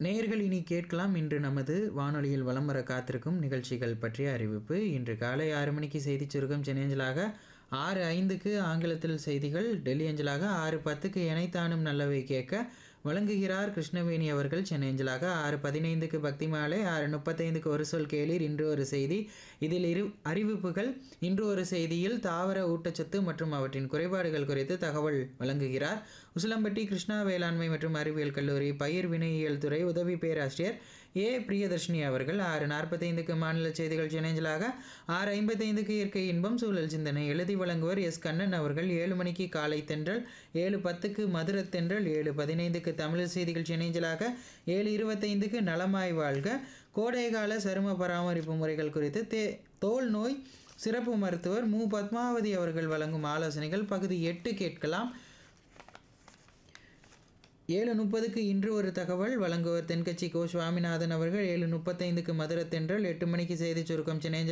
நேயர்கள் இனி கேட்கலாம் இன்று நமது வானொலியில் வலம் வர காத்திருக்கும் நிகழ்ச்சிகள் பற்றிய அறிவிப்பு இன்று காலை ஆறு மணிக்கு செய்திச் சுருக்கம் சென்னையஞ்சலாக ஆறு ஐந்துக்கு ஆங்கிலத்தில் செய்திகள் டெல்லி அஞ்சலாக ஆறு பத்துக்கு இணைத்தானும் நல்லவை கேட்க வழங்குகிறார் கிருஷ்ணவேணி அவர்கள் சென்னையஞ்சலாக ஆறு பதினைந்துக்கு பக்தி மாலை ஆறு முப்பத்தைந்துக்கு ஒரு சொல் கேளீர் இன்று ஒரு செய்தி இதில் இரு அறிவிப்புகள் இன்று ஒரு செய்தியில் தாவர ஊட்டச்சத்து மற்றும் அவற்றின் குறைபாடுகள் குறித்து தகவல் வழங்குகிறார் உசிலம்பட்டி கிருஷ்ணா வேளாண்மை மற்றும் அறிவியல் கல்லூரி பயிர் வினையியல் துறை உதவி பேராசிரியர் ஏ பிரியதர்ஷினி அவர்கள் ஆறு நாற்பத்தைந்துக்கு மாநில செய்திகள் சென்னைஞ்சலாக ஆறு ஐம்பத்தைந்துக்கு இயற்கை இன்பம் சூழல் சிந்தனை எழுதி வழங்குவர் எஸ் கண்ணன் அவர்கள் ஏழு மணிக்கு காலை தென்றல் ஏழு பத்துக்கு மதுர தென்றல் ஏழு பதினைந்துக்கு தமிழ் செய்திகள் சென்னைஞ்சலாக ஏழு இருபத்தைந்துக்கு நலமாய் வாழ்க கோடைகால சரும பராமரிப்பு முறைகள் குறித்து தே தோல் நோய் சிறப்பு மருத்துவர் மு பத்மாவதி அவர்கள் வழங்கும் ஆலோசனைகள் பகுதி எட்டு கேட்கலாம் ஏழு முப்பதுக்கு இன்று ஒரு தகவல் வழங்குவர் தென்கட்சி கோ சுவாமிநாதன் அவர்கள் ஏழு முப்பத்தைந்துக்கு மதுரை தென்றல் எட்டு மணிக்கு செய்திச் சுருக்கம் சென்னை